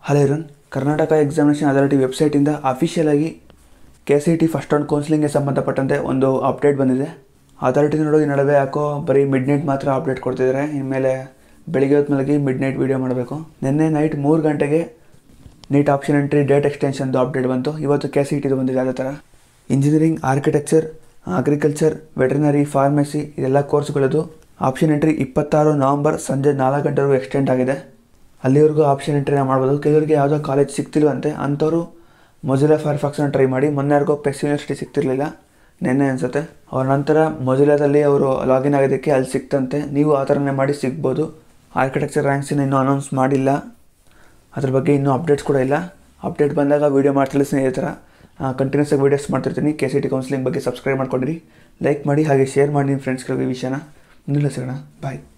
hello ಇರನ್ Karnataka examination authority ವೆಬ್ಸೈಟಿಂದ official ಆಗಿ K C T first round ಕೌನ್ಸಿಲಿಂಗ್ಗೆ ಸಂಬಂಧಪಟ್ಟಂತೆ ಒಂದು ಅಪ್ಡೇಟ್ ಬಂದಿದೆ ಅಥಾರಿಟಿ ನೋಡೋದು ಈ ನಡುವೆ ಯಾಕೋ ಬರೀ ಮಿಡ್ ನೈಟ್ ಮಾತ್ರ ಅಪ್ಡೇಟ್ ಕೊಡ್ತಿದ್ದಾರೆ ಇನ್ಮೇಲೆ ಬೆಳಿಗ್ಗೆ ಹೊತ್ತು ಮಲಗಿ ಮಿಡ್ ನೈಟ್ ವೀಡಿಯೋ ಮಾಡಬೇಕು ನಿನ್ನೆ ನೈಟ್ ಮೂರು ಗಂಟೆಗೆ ನೀಟ್ ಆಪ್ಷನ್ ಎಂಟ್ರಿ ಡೇಟ್ ಎಕ್ಸ್ಟೆನ್ಷನ್ದು ಅಪ್ಡೇಟ್ ಬಂತು ಇವತ್ತು ಕೆ ಸಿ ಟಿದು ಬಂದಿದೆ ಅದೇ ಥರ engineering architecture agriculture veterinary pharmacy ಇದೆಲ್ಲ ಕೋರ್ಸ್ಗಳದು ಆಪ್ಷನ್ ಎಂಟ್ರಿ ಇಪ್ಪತ್ತಾರು ನವಂಬರ್ ಸಂಜೆ ನಾಲ್ಕು ಗಂಟೆವರೆಗೂ ಎಕ್ಸ್ಟೆಂಡ್ ಆಗಿದೆ ಅಲ್ಲಿವರೆಗೂ ಆಪ್ಷನ್ ಎಂಟ್ರಿನ ಮಾಡ್ಬೋದು ಕೆಲವರಿಗೆ ಯಾವುದೋ ಕಾಲೇಜ್ ಸಿಗ್ತಿಲ್ವಂತೆ ಅಂಥವ್ರು ಮೊಜಿಲಾ ಫೈರ್ಫಾಕ್ಸ್ನ ಟ್ರೈ ಮಾಡಿ ಮೊನ್ನೆ ಯಾರಿಗೋ ಪೆಸ್ ಯೂನಿವರ್ಸಿಟಿ ಸಿಗ್ತಿರ್ಲಿಲ್ಲ ನಿನ್ನೆ ಅನಿಸುತ್ತೆ ಅವ್ರ ನಂತರ ಮೊಜಿಲಾದಲ್ಲಿ ಅವರು ಲಾಗಿನ್ ಆಗೋದಕ್ಕೆ ಅಲ್ಲಿ ಸಿಕ್ತಂತೆ ನೀವು ಆ ಥರನೇ ಮಾಡಿ ಸಿಗ್ಬೋದು ಆರ್ಕಿಟೆಕ್ಚರ್ ರ್ಯಾಂಕ್ಸಿನ ಇನ್ನೂ ಅನೌನ್ಸ್ ಮಾಡಿಲ್ಲ ಅದ್ರ ಬಗ್ಗೆ ಇನ್ನೂ ಅಪ್ಡೇಟ್ಸ್ ಕೂಡ ಇಲ್ಲ ಅಪ್ಡೇಟ್ ಬಂದಾಗ ವೀಡಿಯೋ ಮಾಡ್ತಿಲ್ಲ ಸ್ನೇಹಿತರ ಕಂಟಿನ್ಯೂಸ್ ಆಗಿ ವೀಡಿಯೋಸ್ ಮಾಡ್ತಿರ್ತೀನಿ ಕೆ ಸಿ ಟಿ ಕೌನ್ಸಿಲಿಂಗ್ ಬಗ್ಗೆ ಸಬ್ಸ್ಕ್ರೈಬ್ ಮಾಡ್ಕೊಂಡಿರಿ ಲೈಕ್ ಮಾಡಿ ಹಾಗೆ ಶೇರ್ ಮಾಡಿ ನಿಮ್ಮ ಫ್ರೆಂಡ್ಸ್ಗಳಿಗೆ ಈ ವಿಷಯನ ಮುಂದಿನ ಸಿಗೋಣ ಬಾಯ್